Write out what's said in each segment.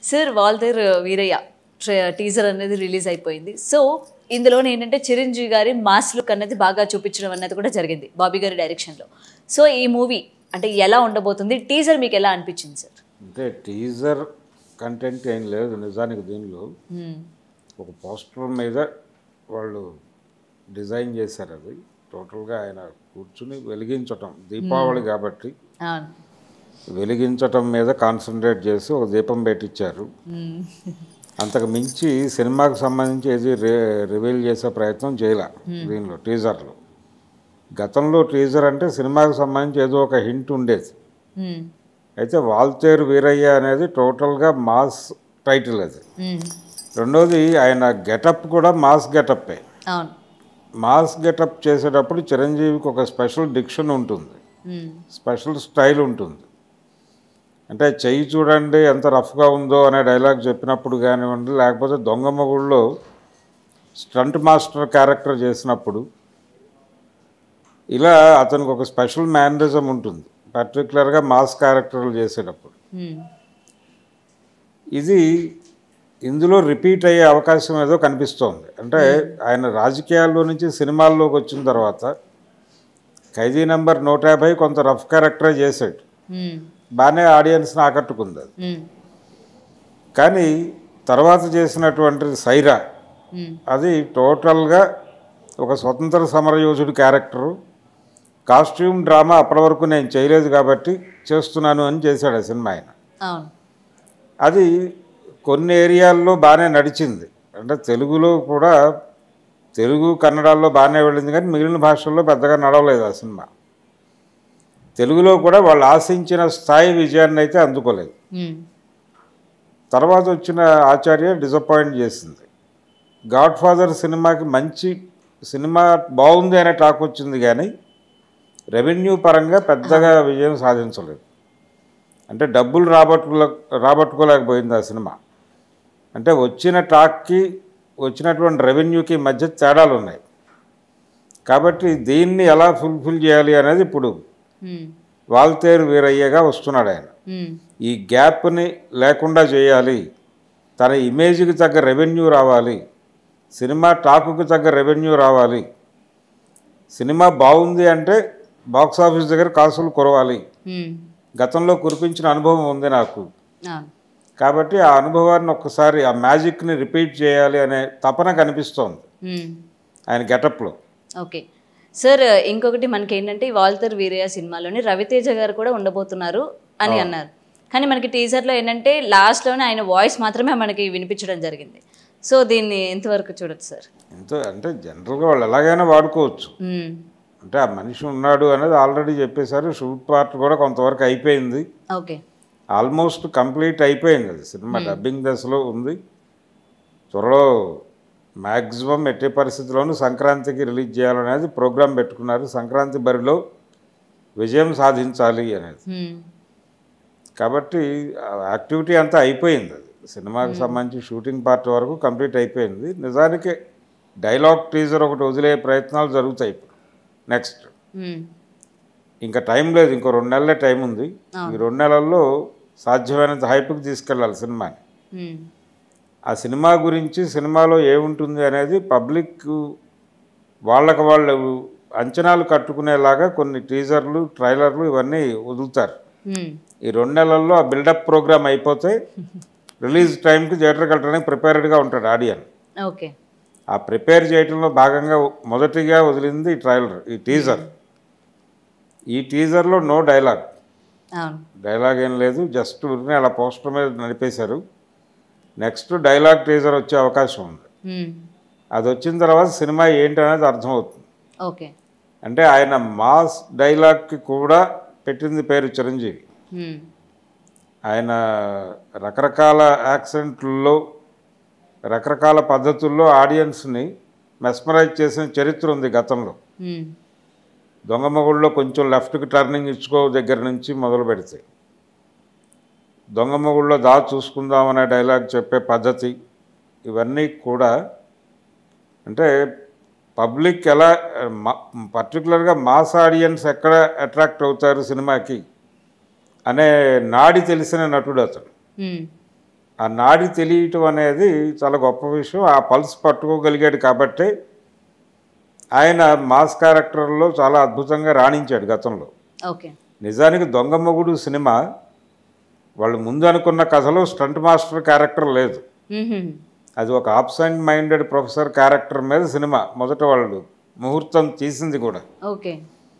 Sir Waltair Veerayya teaser అనేది release అయిపోయింది so ఇందులో ఏంటంటే చిరంజీవి గారి మాస్ లుక్ అనేది బాగా చూపించడం అనేది కూడా జరిగింది బాబీ గారి డైరెక్షన్లో సో ఈ మూవీ అంటే ఎలా ఉండబోతుంది టీజర్ మీకు ఎలా అనిపించింది సార్ అంటే టీజర్ కంటెంట్ ఏం లేదు నిజానికి దీనిలో ఒక పోస్టర్ మీద వాళ్ళు డిజైన్ చేశారు అది టోటల్గా ఆయన కూర్చుని వెలిగించటం దీపావళి కాబట్టి అవును వెలిగించటం మీద కాన్సన్ట్రేట్ చేసి ఒక దీపం పెట్టించారు అంతకు మించి సినిమాకి సంబంధించి ఏది రి రివీల్ చేసే ప్రయత్నం చేయలే దీనిలో టీజర్లో గతంలో టీజర్ అంటే సినిమాకి సంబంధించి ఏదో ఒక హింట్ ఉండేది మ్మ్. అయితే వాల్తేరు వీరయ్య అనేది టోటల్గా మాస్ టైటిల్ అది మ్మ్. రెండోది ఆయన గెటప్ కూడా మాస్ గెటప్పే అవును మాస్ గెటప్ చేసేటప్పుడు చిరంజీవికి ఒక స్పెషల్ డిక్షన్ ఉంటుంది మ్మ్. స్పెషల్ స్టైల్ ఉంటుంది అంటే చెయ్యి చూడండి ఎంత రఫ్గా ఉందో అనే డైలాగ్ చెప్పినప్పుడు కానివ్వండి లేకపోతే దొంగ మొగుళ్ళలో స్టంట్ మాస్టర్ క్యారెక్టర్ చేసినప్పుడు ఇలా అతనికి ఒక స్పెషల్ మేనరిజం ఉంటుంది పర్టికులర్గా మాస్ క్యారెక్టర్లు చేసేటప్పుడు మ్మ్. ఇది ఇందులో రిపీట్ అయ్యే అవకాశం ఏదో కనిపిస్తోంది అంటే ఆయన రాజకీయాల్లో నుంచి సినిమాల్లోకి వచ్చిన తర్వాత ఖైదీ నెంబర్ నూట యాభై కొంత రఫ్ క్యారెక్టరే చేశాడు మ్మ్. బాగానే ఆడియన్స్ని ఆకట్టుకుంది అది మ్మ్. కానీ తర్వాత చేసినటువంటి సైరా మ్మ్. అది టోటల్గా ఒక స్వతంత్ర సమరయోధుడి క్యారెక్టరు కాస్ట్యూమ్ డ్రామా అప్పటి వరకు నేను చేయలేదు కాబట్టి చేస్తున్నాను అని చేశాడు ఆ సినిమా ఆయన అవును అది కొన్ని ఏరియాల్లో బాగానే నడిచింది అంటే తెలుగులో కూడా తెలుగు కన్నడాల్లో బాగానే వెళ్ళింది కానీ మిగిలిన భాషల్లో పెద్దగా నడవలేదు ఆ సినిమా తెలుగులో కూడా వాళ్ళు ఆశించిన స్థాయి విజయాన్ని అయితే అందుకోలేదు మ్మ్. తర్వాత వచ్చిన ఆచార్య డిసప్పాయింట్ చేసింది గాడ్ ఫాదర్ సినిమాకి మంచి సినిమా బాగుంది అనే టాక్ వచ్చింది కానీ రెవెన్యూ పరంగా పెద్దగా విజయం సాధించలేదు అంటే డబ్బులు రాబట్టుకోలే రాబట్టుకోలేకపోయింది ఆ సినిమా అంటే వచ్చిన టాక్కి వచ్చినటువంటి రెవెన్యూకి మధ్య తేడాలు ఉన్నాయి కాబట్టి దీన్ని ఎలా ఫుల్ఫిల్ చేయాలి అనేది ఇప్పుడు మ్మ్. వాల్తేరు వీరయ్యగా వస్తున్నాడు ఆయన మ్మ్. ఈ గ్యాప్ని లేకుండా చేయాలి తన ఇమేజ్కి తగ్గ రెవెన్యూ రావాలి సినిమా టాకుకి తగ్గ రెవెన్యూ రావాలి సినిమా బాగుంది అంటే బాక్స్ ఆఫీస్ దగ్గర కాసులు కురవాలి మ్మ్. గతంలో కురిపించిన అనుభవం ఉంది నాకు అవును కాబట్టి ఆ అనుభవాన్ని ఒక్కసారి ఆ మ్యాజిక్ని రిపీట్ చేయాలి అనే తపన కనిపిస్తోంది మ్మ్. ఆయన గెటప్లో ఓకే సార్ ఇంకొకటి మనకి ఏంటంటే ఈ వాల్తర్ వీరయ్య సినిమాలోని రవితేజ గారు కూడా ఉండబోతున్నారు అని అన్నారు కానీ మనకి టీజర్లో ఏంటంటే లాస్ట్లోనే ఆయన వాయిస్ మాత్రమే మనకి వినిపించడం జరిగింది సో దీన్ని ఎంతవరకు చూడొచ్చు సార్ ఎంతో అంటే జనరల్గా వాళ్ళు ఎలాగైనా వాడుకోవచ్చు మ్మ్. అంటే ఆ మనిషి ఉన్నాడు అనేది ఆల్రెడీ చెప్పేశారు షూట్ పార్ట్ కూడా కొంతవరకు అయిపోయింది ఓకే ఆల్మోస్ట్ కంప్లీట్ అయిపోయింది అది సినిమా డబ్బింగ్ దశలో ఉంది త్వరలో మ్యాక్సిమం ఎట్టి పరిస్థితుల్లోనూ సంక్రాంతికి రిలీజ్ చేయాలనేది ప్రోగ్రాం పెట్టుకున్నారు సంక్రాంతి బరిలో విజయం సాధించాలి అనేది మ్మ్. కాబట్టి ఆ యాక్టివిటీ అంతా అయిపోయింది అది సినిమాకి సంబంధించి షూటింగ్ పార్ట్ వరకు కంప్లీట్ అయిపోయింది నిజానికి డైలాగ్ టీజర్ ఒకటి వదిలే ప్రయత్నాలు జరుగుతాయి ఇప్పుడు నెక్స్ట్ మ్మ్. ఇంకా టైం లేదు ఇంకో రెండు నెలలే టైం ఉంది ఈ రెండు నెలల్లో సాధ్యమైనంత హైప్కి తీసుకెళ్ళాలి సినిమాని మ్మ్. ఆ సినిమా గురించి సినిమాలో ఏముంటుంది అనేది పబ్లిక్ వాళ్ళకి వాళ్ళు అంచనాలు కట్టుకునేలాగా కొన్ని టీజర్లు ట్రైలర్లు ఇవన్నీ వదులుతారు మ్మ్. ఈ రెండు నెలల్లో ఆ బిల్డప్ ప్రోగ్రామ్ అయిపోతే రిలీజ్ టైంకి థియేటర్కి వెళ్ళడానికి ప్రిపేర్డ్గా ఉంటాడు ఆడియన్ ఓకే ఆ ప్రిపేర్ చేయడంలో భాగంగా మొదటిగా వదిలింది ఈ ట్రైలర్ ఈ టీజర్ ఈ టీజర్లో నో డైలాగ్ అవును డైలాగ్ ఏం లేదు జస్ట్ ఊరినే అలా పోస్టర్ మీద నడిపేశారు నెక్స్ట్ డైలాగ్ టీజర్ వచ్చే అవకాశం ఉంది మ్మ్. అది వచ్చిన తర్వాత సినిమా ఏంటి అనేది అర్థమవుతుంది ఓకే అంటే ఆయన మాస్ డైలాగ్కి కూడా పెట్టింది పేరు చిరంజీవి మ్మ్. ఆయన రకరకాల యాక్సెంట్లలో రకరకాల పద్ధతుల్లో ఆడియన్స్ని మెస్మరైజ్ చేసిన చరిత్ర ఉంది గతంలో మ్మ్. దొంగమగుళ్ళలో కొంచెం లెఫ్ట్కి టర్నింగ్ ఇచ్చుకో దగ్గర నుంచి మొదలు పెడితే దొంగమగుళ్ళలో దా చూసుకుందామనే డైలాగ్ చెప్పే పద్ధతి ఇవన్నీ కూడా అంటే పబ్లిక్ ఎలా పర్టికులర్గా మాస్ ఆడియన్స్ ఎక్కడ అట్రాక్ట్ అవుతారు సినిమాకి అనే నాడి తెలిసిన నటుడు అతను మ్మ్. ఆ నాడి తెలియటం అనేది చాలా గొప్ప విషయం ఆ పల్స్ పట్టుకోగలిగాడు కాబట్టి ఆయన మాస్ క్యారెక్టర్లో చాలా అద్భుతంగా రాణించాడు గతంలో ఓకే నిజానికి దొంగ మొగుడు సినిమా వాళ్ళు ముందు అనుకున్న కథలో స్టంట్ మాస్టర్ క్యారెక్టర్ లేదు మ్మ్హ్మ్. అది ఒక ఆబ్సెంట్ మైండెడ్ ప్రొఫెసర్ క్యారెక్టర్ మీద సినిమా మొదట వాళ్ళు ముహూర్తం తీసింది కూడా ఓకే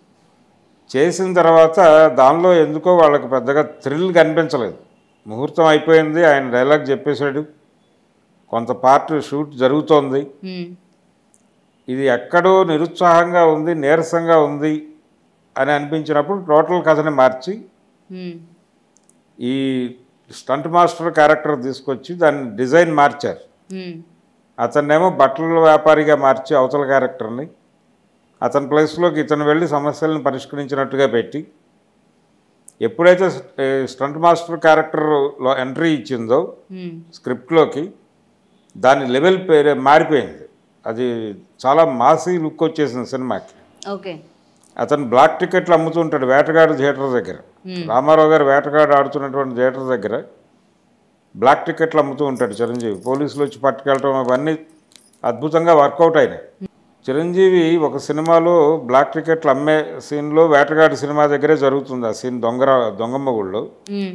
చేసిన తర్వాత దానిలో ఎందుకో వాళ్ళకి పెద్దగా థ్రిల్ కనిపించలేదు ముహూర్తం అయిపోయింది ఆయన డైలాగ్ చెప్పేశాడు కొంత పార్ట్ షూట్ జరుగుతోంది మ్మ్. ఇది ఎక్కడో నిరుత్సాహంగా ఉంది నీరసంగా ఉంది అని అనిపించినప్పుడు టోటల్ కథని మార్చి మ్మ్. ఈ స్టంట్ మాస్టర్ క్యారెక్టర్ తీసుకొచ్చి దాన్ని డిజైన్ మార్చారు మ్మ్. అతన్నేమో బట్టల వ్యాపారిగా మార్చి అవతల క్యారెక్టర్ని అతని ప్లేస్లోకి ఇతను వెళ్ళి సమస్యలను పరిష్కరించినట్టుగా పెట్టి ఎప్పుడైతే ఏ, స్టంట్ మాస్టర్ క్యారెక్టర్లో ఎంట్రీ ఇచ్చిందో మ్మ్. స్క్రిప్ట్లోకి దాని లెవెల్ పేరే మారిపోయింది అది చాలా మాసీ లుక్ వచ్చేసింది సినిమాకి ఓకే అతను బ్లాక్ టికెట్లు అమ్ముతుంటాడు వేటగాడు థియేటర్ దగ్గర రామారావు గారు వేటగాడు ఆడుతున్నటువంటి థియేటర్ దగ్గర బ్లాక్ టికెట్లు అమ్ముతూ ఉంటాడు చిరంజీవి పోలీసులు వచ్చి పట్టుకెళ్ళటం అవన్నీ అద్భుతంగా వర్కౌట్ అయినాయి చిరంజీవి ఒక సినిమాలో బ్లాక్ టికెట్లు అమ్మే సీన్లో వేటగాడి సినిమా దగ్గరే జరుగుతుంది ఆ సీన్ దొంగర దొంగమ్మగుళ్ళు మ్మ్.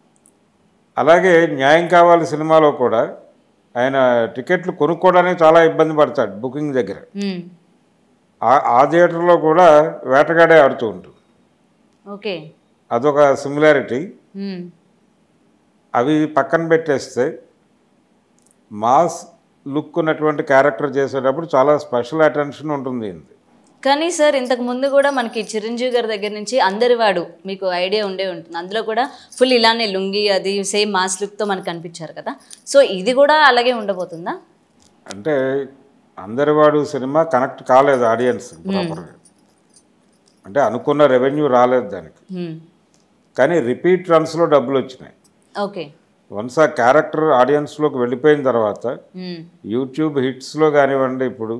అలాగే న్యాయం కావాలి సినిమాలో కూడా ఆయన టికెట్లు కొనుక్కోవడానికి చాలా ఇబ్బంది పడతాడు బుకింగ్ దగ్గర మ్మ్. ఆ- ఆ థియేటర్లో కూడా వేటగాడే ఆడుతూ ఉంటుంది ఓకే అదొక సిమిలారిటీ మ్మ్. అవి పక్కన పెట్టేస్తే మాస్ లుక్ ఉన్నటువంటి క్యారెక్టర్ చేసేటప్పుడు చాలా స్పెషల్ అటెన్షన్ ఉంటుంది ఇది కానీ సార్ ఇంతకు ముందు కూడా మనకి చిరంజీవి గారి దగ్గర నుంచి అందరి వాడు మీకు ఐడియా ఉండే ఉంటుంది అందులో కూడా ఫుల్ ఇలానే లుంగి అది సేమ్ మాస్ లుక్తో మనకు కనిపించారు కదా సో ఇది కూడా అలాగే ఉండబోతుందా అంటే అందరివాడు సినిమా కనెక్ట్ కాలేదు ఆడియన్స్ ప్రాపర్గా అంటే అనుకున్న రెవెన్యూ రాలేదు దానికి మ్మ్. కానీ రిపీట్ రన్స్లో డబ్బులు వచ్చినాయి ఓకే వన్స్ ఆ క్యారెక్టర్ ఆడియన్స్లోకి వెళ్ళిపోయిన తర్వాత మ్మ్. యూట్యూబ్ హిట్స్లో కానివ్వండి ఇప్పుడు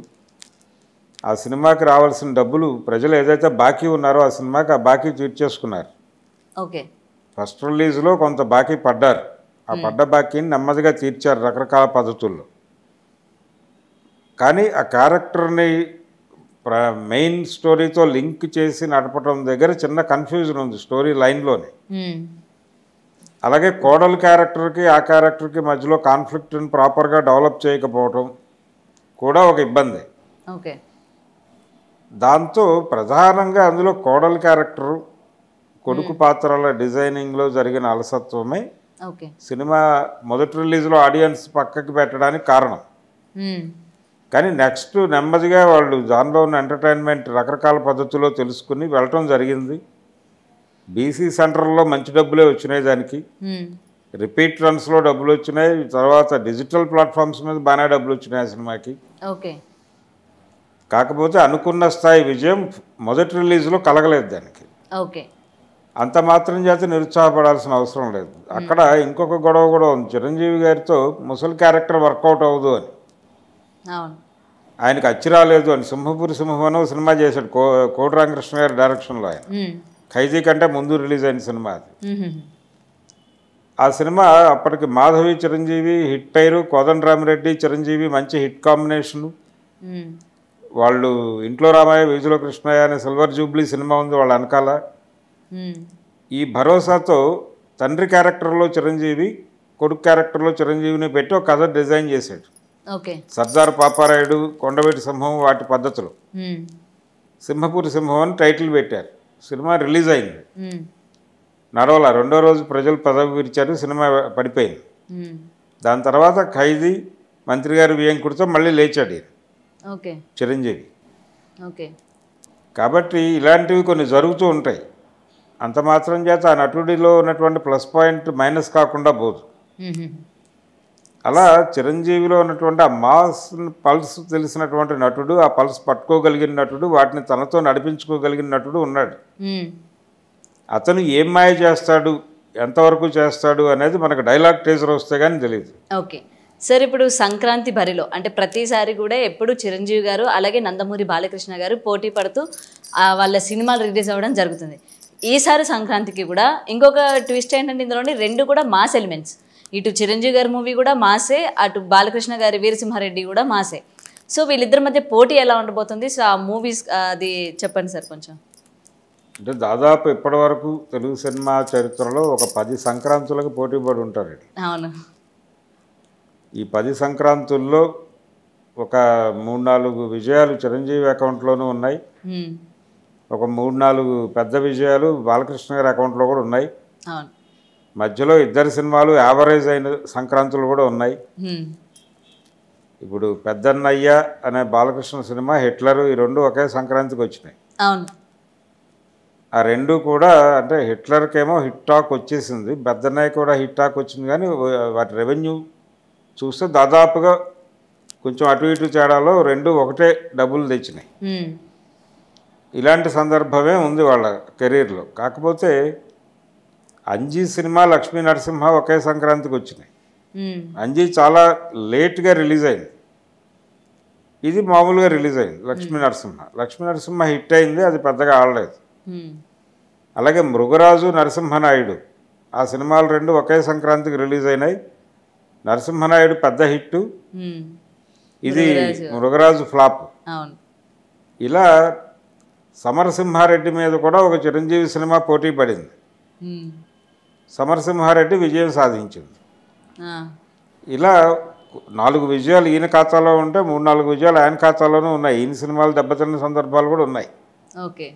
ఆ సినిమాకి రావాల్సిన డబ్బులు ప్రజలు ఏదైతే బాకీ ఉన్నారో ఆ సినిమాకి ఆ బాకీ తీర్చేసుకున్నారు ఓకే ఫస్ట్ రిలీజ్లో కొంత బాకీ పడ్డారు ఆ పడ్డ బాకీని నెమ్మదిగా తీర్చారు రకరకాల పద్ధతుల్లో కానీ ఆ క్యారెక్టర్ని ప్ర- మెయిన్ స్టోరీతో లింక్ చేసి నడపడం దగ్గర చిన్న కన్ఫ్యూజన్ ఉంది స్టోరీ లైన్లోనే మ్మ్. అలాగే కోడలు క్యారెక్టర్కి ఆ క్యారెక్టర్కి మధ్యలో కాన్ఫ్లిక్ట్ని ప్రాపర్గా డెవలప్ చేయకపోవడం కూడా ఒక ఇబ్బంది ఓకే దాంతో ప్రధానంగా అందులో కోడలు క్యారెక్టరు కొడుకు పాత్రల డిజైనింగ్లో జరిగిన అలసత్వమే ఓకే సినిమా మొదటి రిలీజ్లో ఆడియన్స్ పక్కకి పెట్టడానికి కారణం మ్మ్. కానీ నెక్స్ట్ నెమ్మదిగా వాళ్ళు దానిలో ఉన్న ఎంటర్టైన్మెంట్ రకరకాల పద్ధతుల్లో తెలుసుకుని వెళ్ళటం జరిగింది బీసీ సెంటర్లో మంచి డబ్బులే వచ్చినాయి దానికి మ్మ్. రిపీట్ రన్స్లో డబ్బులు వచ్చినాయి తర్వాత డిజిటల్ ప్లాట్ఫామ్స్ మీద బాగానే డబ్బులు వచ్చినాయి ఆ సినిమాకి ఓకే కాకపోతే అనుకున్న స్థాయి విజయం మొదటి రిలీజ్లో కలగలేదు దానికి ఓకే అంత మాత్రం చేత నిరుత్సాహపడాల్సిన అవసరం లేదు అక్కడ ఇంకొక గొడవ కూడా ఉంది చిరంజీవి గారితో ముసలి క్యారెక్టర్ వర్కౌట్ అవ్వదు అని అవును ఆయనకు అచ్చి రాలేదు అని సింహపురి సింహం అని ఒక సినిమా చేశాడు కో కోటి రామకృష్ణ గారి డైరెక్షన్లో ఆయన మ్మ్. ఖైదీ కంటే ముందు రిలీజ్ అయిన సినిమా అది మ్మ్. ఆ సినిమా అప్పటికి మాధవి చిరంజీవి హిట్ అయ్యారు కోదండరామిరెడ్డి చిరంజీవి మంచి హిట్ కాంబినేషను మ్మ్. వాళ్ళు ఇంట్లో రామయ్య వీధిలో కృష్ణయ్య అనే సిల్వర్ జూబ్లీ సినిమా ఉంది వాళ్ళ వెనకాల మ్మ్. ఈ భరోసాతో తండ్రి క్యారెక్టర్లో చిరంజీవి కొడుకు క్యారెక్టర్లో చిరంజీవిని పెట్టి ఒక కథ డిజైన్ చేశాడు ఓకే సర్దార్ పాపారాయుడు కొండవీటి సింహం వాటి పద్ధతులు మ్మ్. సింహపూరి సింహం అని టైటిల్ పెట్టారు సినిమా రిలీజ్ అయింది మ్మ్. నడవల రెండో రోజు ప్రజలు పదవి విరిచారు సినిమా పడిపోయింది మ్మ్. దాని తర్వాత ఖైదీ మంత్రి గారి వియంకుడితో మళ్ళీ లేచాడు ఈయన, ఓకే చిరంజీవి ఓకే కాబట్టి ఇలాంటివి కొన్ని జరుగుతూ ఉంటాయి అంత మాత్రం చేత ఆ నటుడిలో ఉన్నటువంటి ప్లస్ పాయింట్ మైనస్ కాకుండా పోదు మ్మ్. అలా చిరంజీవిలో ఉన్నటువంటి ఆ మాస్ పల్స్ తెలిసినటువంటి నటుడు ఆ పల్స్ పట్టుకోగలిగిన నటుడు వాటిని తనతో నడిపించుకోగలిగిన నటుడు ఉన్నాడు మ్మ్. అతను ఏం మాయ చేస్తాడు ఎంతవరకు చేస్తాడు అనేది మనకు డైలాగ్ టేజర్ వస్తే కానీ తెలియదు ఓకే సార్ ఇప్పుడు సంక్రాంతి బరిలో అంటే ప్రతిసారి కూడా ఎప్పుడు చిరంజీవి గారు అలాగే నందమూరి బాలకృష్ణ గారు పోటీ పడుతూ ఆ, వాళ్ళ సినిమాలు రిలీజ్ అవ్వడం జరుగుతుంది ఈసారి సంక్రాంతికి కూడా ఇంకొక ట్విస్ట్ ఏంటంటే ఇందులోని రెండు కూడా మాస్ ఎలిమెంట్స్ ఇటు చిరంజీవి గారి మూవీ కూడా మాసే అటు బాలకృష్ణ గారి వీరసింహారెడ్డి కూడా మాసే సో వీళ్ళిద్దరి మధ్య పోటీ ఎలా ఉండబోతుంది సో ఆ మూవీస్ అది చెప్పండి సార్ కొంచెం అంటే దాదాపు ఇప్పటి వరకు తెలుగు సినిమా చరిత్రలో ఒక పది సంక్రాంతులకు పోటీ పడి ఉంటారు వీళ్ళు. అవును ఈ పది సంక్రాంతుల్లో ఒక మూడు నాలుగు విజయాలు చిరంజీవి అకౌంట్లోనూ ఉన్నాయి హ్మ్. ఒక మూడు నాలుగు పెద్ద విజయాలు బాలకృష్ణ గారి అకౌంట్లో కూడా ఉన్నాయి అవును మధ్యలో ఇద్దరు సినిమాలు యావరేజ్ అయిన సంక్రాంతులు కూడా ఉన్నాయి హ్మ్. ఇప్పుడు పెద్దన్నయ్య అనే బాలకృష్ణ సినిమా హిట్లర్ ఈ రెండు ఒకే సంక్రాంతికి వచ్చినాయి అవును ఆ రెండు కూడా అంటే హిట్లర్కేమో హిట్ టాక్ వచ్చేసింది పెద్దన్నయ్య కూడా హిట్ టాక్ వచ్చింది కానీ వాటి రెవెన్యూ చూస్తే దాదాపుగా కొంచెం అటు ఇటు తేడాలో రెండు ఒకటే డబ్బులు తెచ్చినాయి హ్మ్. ఇలాంటి సందర్భమే ఉంది వాళ్ళ కెరీర్లో కాకపోతే అంజీ సినిమా లక్ష్మీ నరసింహ ఒకే సంక్రాంతికి వచ్చినాయి హ్మ్. అంజీ చాలా లేట్గా రిలీజ్ అయింది ఇది మామూలుగా రిలీజ్ అయింది లక్ష్మీ నరసింహ లక్ష్మీ నరసింహ హిట్ అయింది అది పెద్దగా ఆడలేదు హ్మ్. అలాగే మృగరాజు నరసింహనాయుడు ఆ సినిమాలు రెండు ఒకే సంక్రాంతికి రిలీజ్ అయినాయి నరసింహనాయుడు పెద్ద హిట్ హ్మ్. ఇది మృగరాజు ఫ్లాప్ అవును ఇలా సమరసింహారెడ్డి మీద కూడా ఒక చిరంజీవి సినిమా పోటీ పడింది హ్మ్. సమరసింహారెడ్డి విజయం సాధించింది ఆ. ఇలా నాలుగు విజయాలు ఈయన ఖాతాలో ఉంటే మూడు నాలుగు విజయాలు ఆయన ఖాతాలోనూ ఉన్నాయి ఈయన సినిమాలు దెబ్బతిన్న సందర్భాలు కూడా ఉన్నాయి ఓకే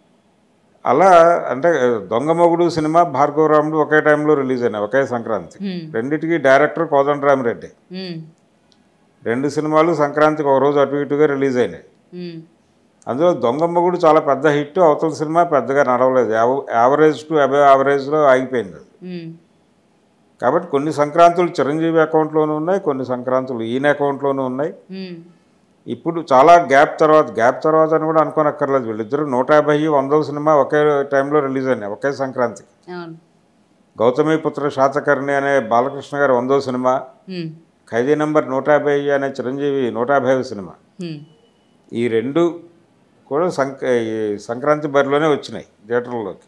అలా అంటే దొంగ మొగుడు సినిమా భార్గవరాముడు ఒకే టైంలో రిలీజ్ అయినాయి ఒకే సంక్రాంతి హ్మ్. రెండిటికి డైరెక్టర్ కోదండరామిరెడ్డి హ్మ్. రెండు సినిమాలు సంక్రాంతికి ఒక రోజు అటు ఇటుగా రిలీజ్ అయినాయి హ్మ్. అందులో దొంగ మొగుడు చాలా పెద్ద హిట్ అవతల సినిమా పెద్దగా నడవలేదు యావ- యావరేజ్ టు అబే యావరేజ్లో ఆగిపోయింది అది. హ్మ్. కాబట్టి కొన్ని సంక్రాంతులు చిరంజీవి అకౌంట్లోనూ ఉన్నాయి కొన్ని సంక్రాంతులు ఈయన అకౌంట్లోనూ ఉన్నాయి హ్మ్. ఇప్పుడు చాలా గ్యాప్ తర్వాత గ్యాప్ తర్వాత అని కూడా అనుకోనక్కర్లేదు వీళ్ళిద్దరు నూట యాభై వందల సినిమా ఒకే టైంలో రిలీజ్ అయినాయి ఒకే సంక్రాంతికి అవును గౌతమిపుత్ర శాతకర్ణి అనే బాలకృష్ణ గారి వందో సినిమా హ్మ్. ఖైదీ నంబర్ నూట యాభై అనే చిరంజీవి నూట యాభై సినిమా హ్మ్. ఈ రెండు కూడా సంక ఈ సంక్రాంతి బరిలోనే వచ్చినాయి థియేటర్లోకి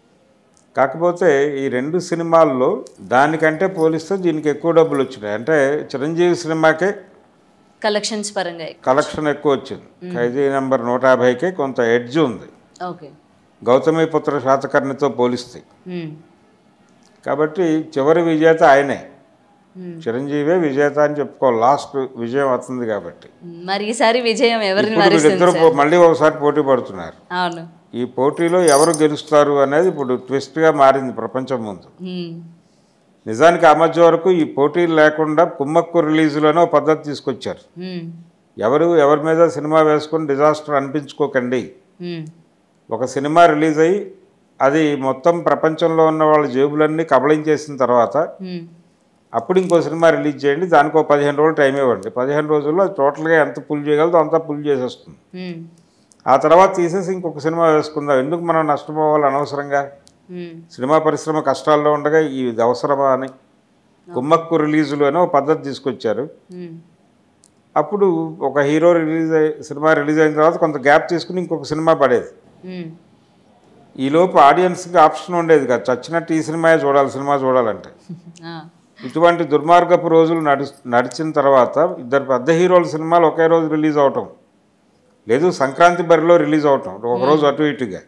కాకపోతే ఈ రెండు సినిమాల్లో దానికంటే పోలిస్తే దీనికి ఎక్కువ డబ్బులు వచ్చినాయి అంటే చిరంజీవి సినిమాకే కలెక్షన్స్ పరంగా కలెక్షన్ ఎక్కువ వచ్చింది ఖైదీ నెంబర్ నూట యాభైకే కొంత ఎడ్జ్ ఉంది ఓకే గౌతమిపుత్ర శాతకర్ణితో పోలిస్తే హ్మ్. కాబట్టి చివరి విజేత ఆయనే హ్మ్. చిరంజీవే విజేత అని చెప్పుకోవాలి లాస్ట్ విజయం అవుతుంది కాబట్టి మరి ఈసారి విజయం ఎవరిని ఇప్పుడు వరిస్తుంది వీళ్ళిద్దరు పో- మళ్ళీ ఒకసారి పోటీ పడుతున్నారు అవును ఈ పోటీలో ఎవరు గెలుస్తారు అనేది ఇప్పుడు ట్విస్ట్గా మారింది ప్రపంచం ముందు హ్మ్. నిజానికి ఆ మధ్య వరకు ఈ పోటీలు లేకుండా కుమ్మక్కు రిలీజులోనే ఒక పద్ధతి తీసుకొచ్చారు హ్మ్. ఎవరు ఎవరి మీద సినిమా వేసుకొని డిజాస్టర్ అనిపించుకోకండి హ్మ్. ఒక సినిమా రిలీజ్ అయ్యి అది మొత్తం ప్రపంచంలో ఉన్న వాళ్ళ జేబులన్నీ కబళించేసిన తర్వాత హ్మ్. అప్పుడు ఇంకో సినిమా రిలీజ్ చేయండి దానికి ఒక పదిహేను రోజులు టైం ఇవ్వండి పదిహేను రోజుల్లో టోటల్గా ఎంత పుల్ చేయగలదో అంతా పుల్ చేసేస్తుంది హ్మ్. ఆ తర్వాత తీసేసి ఇంకొక సినిమా వేసుకుందాం ఎందుకు మనం నష్టపోవాలి అనవసరంగా హ్మ్. సినిమా పరిశ్రమ కష్టాల్లో ఉండగా ఇది అవసరమా అని కుమ్మక్కు రిలీజులు అని ఒక పద్ధతి తీసుకొచ్చారు హ్మ్. అప్పుడు ఒక హీరో రిలీజ్ అయ్యి సినిమా రిలీజ్ అయిన తర్వాత కొంత గ్యాప్ తీసుకుని ఇంకొక సినిమా పడేది హ్మ్. ఈలోపు ఆడియన్స్కి ఆప్షన్ ఉండేది కాదు చచ్చినట్టు ఈ సినిమా చూడాలి సినిమా చూడాలంటే ఆ. ఇటువంటి దుర్మార్గపు రోజులు నడి నడిచిన తర్వాత ఇద్దరు పెద్ద హీరోల సినిమాలు ఒకే రోజు రిలీజ్ అవటం లేదు సంక్రాంతి బరిలో రిలీజ్ అవటం ఒక రోజు అటు ఇటుగా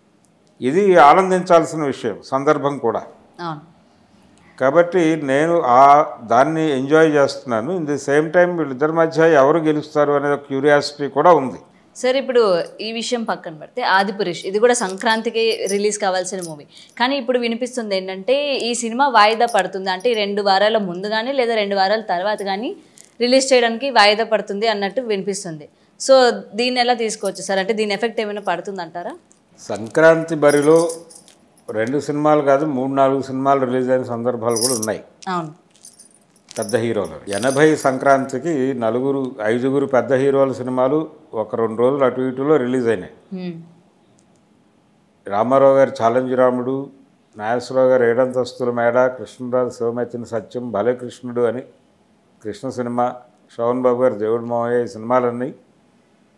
ఇది ఆనందించాల్సిన విషయం సందర్భం కూడా అవును కాబట్టి నేను ఆ దాన్ని ఎంజాయ్ చేస్తున్నాను ఇన్ ది సేమ్ టైం వీళ్ళిద్దరి మధ్య ఎవరు గెలుస్తారు అనే క్యూరియాసిటీ కూడా ఉంది సార్ ఇప్పుడు ఈ విషయం పక్కన పెడితే ఆదిపురుష్ ఇది కూడా సంక్రాంతికి రిలీజ్ కావాల్సిన మూవీ కానీ ఇప్పుడు వినిపిస్తుంది ఏంటంటే ఈ సినిమా వాయిదా పడుతుంది అంటే ఈ రెండు వారాల ముందు కానీ లేదా రెండు వారాల తర్వాత కానీ రిలీజ్ చేయడానికి వాయిదా పడుతుంది అన్నట్టు వినిపిస్తుంది సో దీన్ని ఎలా తీసుకోవచ్చు సార్ అంటే దీని ఎఫెక్ట్ ఏమైనా పడుతుంది అంటారా సంక్రాంతి బరిలో రెండు సినిమాలు కాదు మూడు నాలుగు సినిమాలు రిలీజ్ అయిన సందర్భాలు కూడా ఉన్నాయి అవును పెద్ద హీరోలు ఎనభై సంక్రాంతికి నలుగురు ఐదుగురు పెద్ద హీరోల సినిమాలు ఒక రెండు రోజులు అటు ఇటులో రిలీజ్ అయినాయి హ్మ్. రామారావు గారి ఛాలెంజ్ రాముడు నాగేశ్వరరావు గారు ఏడంతస్తుల మేడ కృష్ణరాజు శివమెత్తిన సత్యం భలే కృష్ణుడు అని కృష్ణ సినిమా శోభన్ బాబు గారు దేవుడు మావయ్య ఈ సినిమాలన్నీ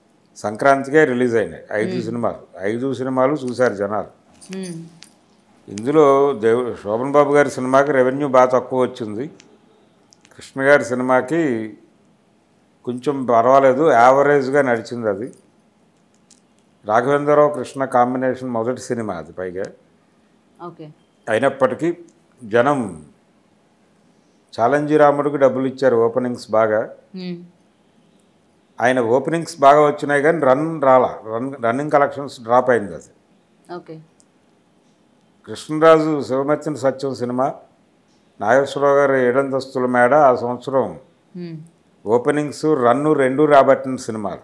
సంక్రాంతికే రిలీజ్ అయినాయి ఐదు సినిమాలు ఐదు సినిమాలు చూశారు జనాలు హ్మ్. ఇందులో దేవు శోభన్ బాబు గారి సినిమాకి రెవెన్యూ బాగా తక్కువ వచ్చింది కృష్ణ గారి సినిమాకి కొంచెం పర్వాలేదు యావరేజ్గా నడిచింది అది రాఘవేంద్రరావు కృష్ణ కాంబినేషన్ మొదటి సినిమా అది పైగా ఓకే అయినప్పటికీ జనం చాలంజీ రాముడికి డబ్బులు ఇచ్చారు ఓపెనింగ్స్ బాగా మ్మ్. ఆయన ఓపెనింగ్స్ బాగా వచ్చినాయి కానీ రన్ రాలా రన్ రన్నింగ్ కలెక్షన్స్ డ్రాప్ అయింది అది ఓకే కృష్ణరాజు శివమెత్తిన సత్యం సినిమా నాగేశ్వరరావు గారి ఏడంతస్తుల మేడ ఆ సంవత్సరం మ్మ్. ఓపెనింగ్స్ రన్ను రెండు రాబట్టిన సినిమాలు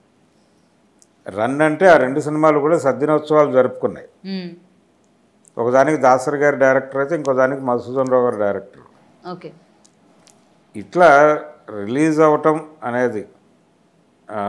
రన్ అంటే ఆ రెండు సినిమాలు కూడా సద్దినోత్సవాలు జరుపుకున్నాయి మ్మ్. ఒకదానికి దాసరి గారి డైరెక్టర్ అయితే ఇంకో దానికి మధుసూదన్ రావు గారి డైరెక్టర్ ఓకే ఇట్లా రిలీజ్ అవ్వటం అనేది ఆ,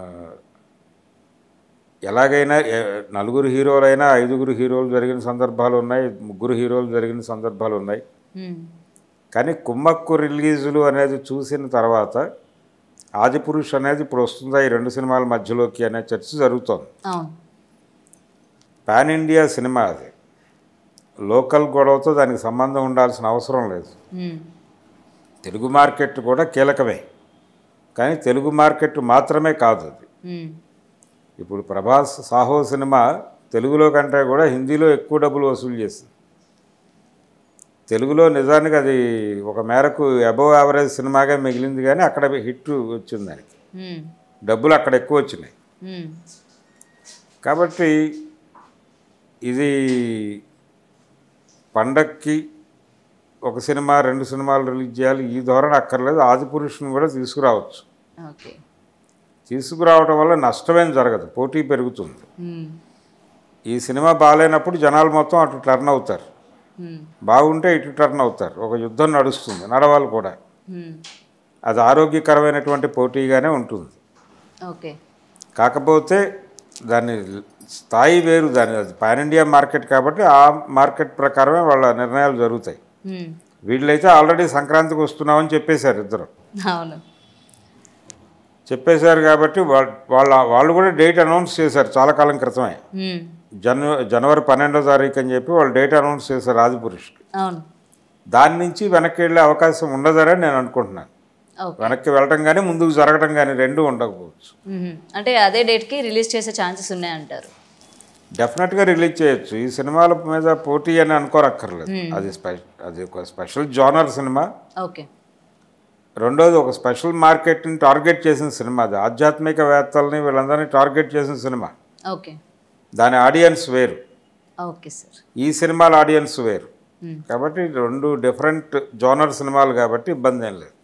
ఎలాగైనా ఏ- నలుగురు హీరోలైనా ఐదుగురు హీరోలు జరిగిన సందర్భాలు ఉన్నాయి ముగ్గురు హీరోలు జరిగిన సందర్భాలు ఉన్నాయి మ్మ్. కానీ కుమ్మక్కు రిలీజులు అనేది చూసిన తర్వాత ఆదిపురుష్ అనేది ఇప్పుడు వస్తుందా ఈ రెండు సినిమాల మధ్యలోకి అనే చర్చ జరుగుతోంది అవును పాన్ ఇండియా సినిమా అది లోకల్ గొడవతో దానికి సంబంధం ఉండాల్సిన అవసరం లేదు మ్మ్. తెలుగు మార్కెట్ కూడా కీలకమే కానీ తెలుగు మార్కెట్ మాత్రమే కాదు అది మ్మ్. ఇప్పుడు ప్రభాస్ సాహో సినిమా తెలుగులో కంటే కూడా హిందీలో ఎక్కువ డబ్బులు వసూలు చేసింది తెలుగులో నిజానికి అది ఒక మేరకు అబవ్ యావరేజ్ సినిమాగా మిగిలింది కానీ అక్కడ హిట్ వచ్చింది దానికి మ్మ్. డబ్బులు అక్కడ ఎక్కువ వచ్చినాయి మ్మ్. కాబట్టి ఇది పండక్కి ఒక సినిమా రెండు సినిమాలు రిలీజ్ చేయాలి ఈ ధోరణి అక్కర్లేదు ఆదిపురుషుని కూడా తీసుకురావచ్చు ఓకే తీసుకురావడం వల్ల నష్టమేం జరగదు పోటీ పెరుగుతుంది మ్మ్. ఈ సినిమా బాగాలేనప్పుడు జనాలు మొత్తం అటు టర్న్ అవుతారు మ్మ్. బాగుంటే ఇటు టర్న్ అవుతారు ఒక యుద్ధం నడుస్తుంది నడవాలి కూడా మ్మ్. అది ఆరోగ్యకరమైనటువంటి పోటీగానే ఉంటుంది ఓకే కాకపోతే దాని స్థాయి వేరు దాని అది పాన్ ఇండియా మార్కెట్ కాబట్టి ఆ మార్కెట్ ప్రకారమే వాళ్ళ నిర్ణయాలు జరుగుతాయి మ్మ్. వీళ్ళైతే ఆల్రెడీ సంక్రాంతికి వస్తున్నామని చెప్పేశారు ఇద్దరు అవును చెప్పేశారు కాబట్టి వాళ్ళ వాళ్ళ వాళ్ళు కూడా డేట్ అనౌన్స్ చేశారు చాలా కాలం క్రితమే మ్మ్. జనవ జనవరి పన్నెండో తారీఖు అని చెప్పి వాళ్ళు డేట్ అనౌన్స్ చేశారు ఆదిపురుష్కి అవును దాని నుంచి వెనక్కి వెళ్ళే అవకాశం ఉండదని నేను అనుకుంటున్నాను ఓకే వెనక్కి వెళ్ళటం కానీ ముందుకు జరగడం కానీ రెండూ ఉండకపోవచ్చు మ్మ్. అంటే అదే డేట్కి రిలీజ్ చేసే ఛాన్సెస్ ఉన్నాయంటారు డెఫినెట్గా రిలీజ్ చేయొచ్చు ఈ సినిమాల మీద పోటీ అని అనుకోరక్కర్లేదు అది స్పె అది ఒక స్పెషల్ జానర్ సినిమా ఓకే రెండోది ఒక స్పెషల్ మార్కెట్ని టార్గెట్ చేసిన సినిమా అది ఆధ్యాత్మికవేత్తల్ని వీళ్ళందరినీ టార్గెట్ చేసిన సినిమా ఓకే దాని ఆడియన్స్ వేరు ఓకే సార్ ఈ సినిమాల ఆడియన్స్ వేరు మ్మ్. కాబట్టి రెండు డిఫరెంట్ జోనర్ సినిమాలు కాబట్టి ఇబ్బంది ఏం లేదు